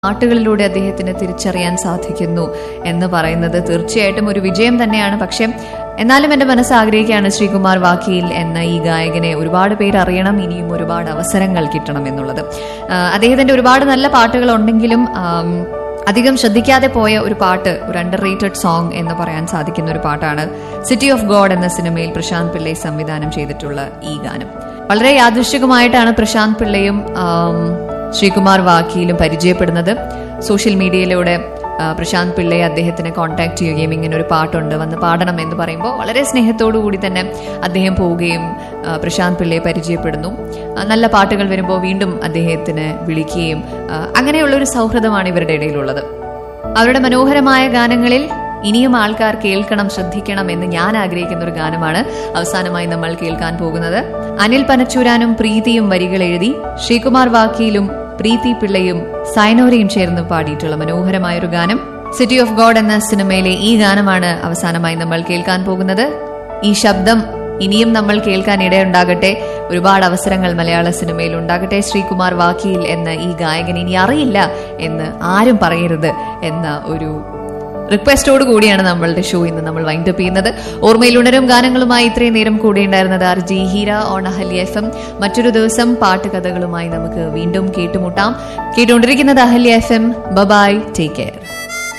പാട്ടുകളിലൂടെ അദ്ദേഹത്തിന് തിരിച്ചറിയാൻ സാധിക്കുന്നു എന്ന് പറയുന്നത് തീർച്ചയായിട്ടും ഒരു വിജയം തന്നെയാണ് പക്ഷെ എന്നാലും എന്റെ മനസ്സ് ആഗ്രഹിക്കുകയാണ് ശ്രീകുമാർ വാക്കിയിൽ എന്ന ഈ ഗായകനെ ഒരുപാട് പേര് അറിയണം ഇനിയും ഒരുപാട് അവസരങ്ങൾ കിട്ടണം എന്നുള്ളത് ആ, അദ്ദേഹത്തിന്റെ ഒരുപാട് നല്ല പാട്ടുകൾ ഉണ്ടെങ്കിലും ആം, അധികം ശ്രദ്ധിക്കാതെ പോയ ഒരു പാട്ട് ഒരു അണ്ടർ റേറ്റഡ് സോങ് എന്ന് പറയാൻ സാധിക്കുന്ന ഒരു പാട്ടാണ് സിറ്റി ഓഫ് ഗോഡ് എന്ന സിനിമയിൽ പ്രശാന്ത് പിള്ളൈ സംവിധാനം ചെയ്തിട്ടുള്ള ഈ ഗാനം വളരെ യാദൃശ്ചികമായിട്ടാണ് പ്രശാന്ത് പിള്ളയും ആം, ശ്രീകുമാർ വാക്കിയിലും പരിചയപ്പെടുന്നത് സോഷ്യൽ മീഡിയയിലൂടെ ആ, പ്രശാന്ത് പിള്ളയെ അദ്ദേഹത്തിനെ കോൺടാക്ട് ചെയ്യുകയും ഇങ്ങനെ ഒരു പാട്ടുണ്ട് വന്ന് പാടണം എന്ന് പറയുമ്പോൾ വളരെ സ്നേഹത്തോടു കൂടി തന്നെ അദ്ദേഹം പോവുകയും ആ, പ്രശാന്ത് പിള്ളയെ പരിചയപ്പെടുന്നു ആ, നല്ല പാട്ടുകൾ വരുമ്പോൾ വീണ്ടും അദ്ദേഹത്തിന് വിളിക്കുകയും ആ, അങ്ങനെയുള്ള ഒരു സൗഹൃദമാണ് ഇവരുടെ ഇടയിലുള്ളത് അവരുടെ മനോഹരമായ ഗാനങ്ങളിൽ ഇനിയും ആൾക്കാർ കേൾക്കണം ശ്രദ്ധിക്കണം എന്ന് ഞാൻ ആഗ്രഹിക്കുന്ന ഒരു ഗാനമാണ് അവസാനമായി നമ്മൾ കേൾക്കാൻ പോകുന്നത് അനിൽ പനച്ചൂരാനും പ്രീതിയും വരികൾ എഴുതി ശ്രീകുമാർ വാക്കിയിലും പ്രീതി പിള്ളയും സൈനോരയും ചേർന്ന് പാടിയിട്ടുള്ള മനോഹരമായ ഒരു ഗാനം സിറ്റി ഓഫ് ഗോഡ് എന്ന സിനിമയിലെ ഈ ഗാനമാണ് അവസാനമായി നമ്മൾ കേൾക്കാൻ പോകുന്നത് ഈ ശബ്ദം ഇനിയും നമ്മൾ കേൾക്കാൻ ഇടയുണ്ടാകട്ടെ ഒരുപാട് അവസരങ്ങൾ മലയാള സിനിമയിൽ ഉണ്ടാകട്ടെ ശ്രീകുമാർ വാക്കിയിൽ എന്ന ഈ ഗായകൻ ഇനി അറിയില്ല എന്ന് ആരും പറയരുത് എന്ന ഒരു റിക്വസ്റ്റോട് കൂടിയാണ് നമ്മളുടെ ഷോ ഇന്ന് നമ്മൾ വൈൻഡപ്പ് ചെയ്യുന്നത് ഓർമ്മയിൽ ഉണരും ഗാനങ്ങളുമായി ഇത്രയും നേരം കൂടെ ഉണ്ടായിരുന്നത് R G Heera on Ahalya F M മറ്റൊരു ദിവസം പാട്ടുകഥകളുമായി നമുക്ക് വീണ്ടും കേട്ടുമുട്ടാം കേട്ടുകൊണ്ടിരിക്കുന്നത് Ahalya F M bye bye take care